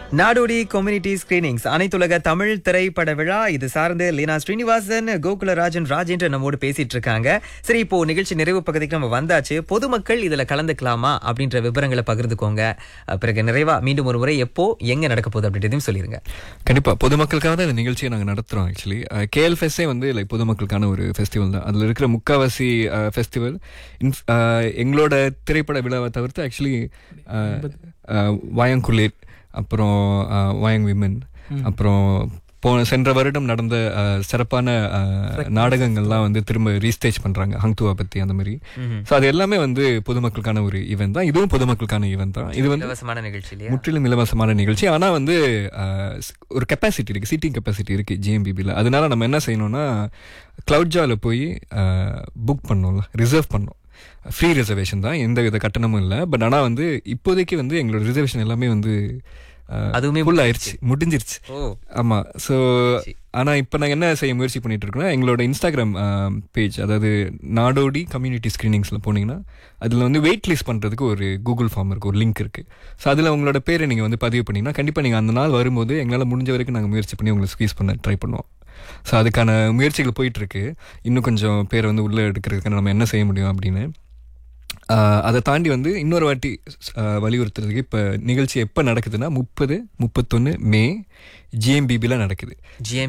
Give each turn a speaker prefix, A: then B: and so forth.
A: நாடோடி community screenings அனைத்துலக தமிழ் திரைப்பட விழா இது சார்ந்து லீனா ஸ்ரீனிவாசன் கோகுலராஜன் ராஜேந்திரன் நம்மோடு பேசிட்டு இருக்காங்க சரி இப்போ நிகழ்ச்சி நிறைவு பகுதிக்கு நம்ம வந்தாச்சு பொதுமக்கள் இதுல கலந்துக்கலாமா அப்படின்ற விவரங்களை பகிர்ந்துக்கோங்க அஹ், பிறகு நிறைவா மீண்டும் ஒரு முறை எப்போ எங்க நடக்க போகுது அப்படின்றதையும் சொல்லிருங்க
B: கண்டிப்பா பொதுமக்களுக்காக தான் இந்த நிகழ்ச்சியை நாங்க நடத்துறோம் ஆக்சுவலி கேஎல் ஃபெஸ்டே வந்து லைக் பொதுமக்களுக்கான ஒரு ஃபெஸ்டிவல் தான் அதுல இருக்கிற முக்காவாசி ஃபெஸ்டிவல் எங்களோட திரைப்பட விழாவை தவிர்த்து ஆக்சுவலி வாயங்குளிர் அப்புறம் அஹ், வாயங் விமன் அப்புறம் போன சென்ற வருடம் நடந்த அஹ், சிறப்பான அஹ், நாடகங்கள்லாம் வந்து திரும்ப ரீஸ்டேஜ் பண்றாங்க ஹங்துவா பத்தி அந்த மாதிரி ஸோ அது எல்லாமே வந்து பொதுமக்களுக்கான ஒரு ஈவெண்ட் தான் இதுவும் பொதுமக்களுக்கான ஈவெண்ட் தான் இது வந்து
A: இலவசமான நிகழ்ச்சி இல்லையா
B: முற்றிலும் இலவசமான நிகழ்ச்சி ஆனா வந்து அஹ், ஸ்- ஒரு கெப்பாசிட்டி இருக்கு சீட்டிங் கெப்பாசிட்டி இருக்கு ஜிஎம்பிபியில் அதனால நம்ம என்ன செய்யணும்னா கிளவுட் ஜால போய் புக் பண்ணோம்ல ரிசர்வ் பண்ணோம் ஃப்ரீ ரிசர்வேஷன் தான் எந்த வித கட்டணமும் இல்லை பட் ஆனா வந்து இப்போதைக்கு வந்து எங்களோட ரிசர்வேஷன் எல்லாமே வந்து
A: அதுவுமே
B: ஃபுல் ஆயிருச்சு முடிஞ்சிருச்சு
A: ஓ
B: ஆமா ஸோ ஆனா இப்போ நாங்கள் என்ன செய்ய முயற்சி பண்ணிட்டு இருக்கோம்னா எங்களோட இன்ஸ்டாகிராம் பேஜ் அதாவது நாடோடி கம்யூனிட்டி ஸ்க்ரீனிங்ஸில் போனீங்கன்னா அதில் வந்து வெயிட் லிஸ்ட் பண்ணுறதுக்கு ஒரு கூகுள் ஃபார்ம் இருக்கு ஒரு லிங்க் இருக்கு ஸோ அதில் உங்களோட பேரை நீங்கள் வந்து பதிவு பண்ணீங்கன்னா கண்டிப்பாக நீங்கள் அந்த நாள் வரும்போது எங்களால் முடிஞ்ச வரைக்கும் நாங்கள் முயற்சி பண்ணி உங்களை ஸ்queeze பண்ண ட்ரை பண்ணுவோம் ஸோ அதுக்கான முயற்சிகள் போயிட்டு இருக்கு இன்னும் கொஞ்சம் பேரை வந்து உள்ளே எடுக்கிறதுக்கான நம்ம என்ன செய்ய முடியும் அப்படின்னு ஆஹ் அதை தாண்டி வந்து இன்னொரு வாட்டி ஆஹ் வலியுறுத்துறதுக்கு இப்போ நிகழ்ச்சி எப்போ நடக்குதுன்னா முப்பது முப்பத்தொன்று மே ஜிஎம்பிபியில் நடக்குது
A: ஜிஎம்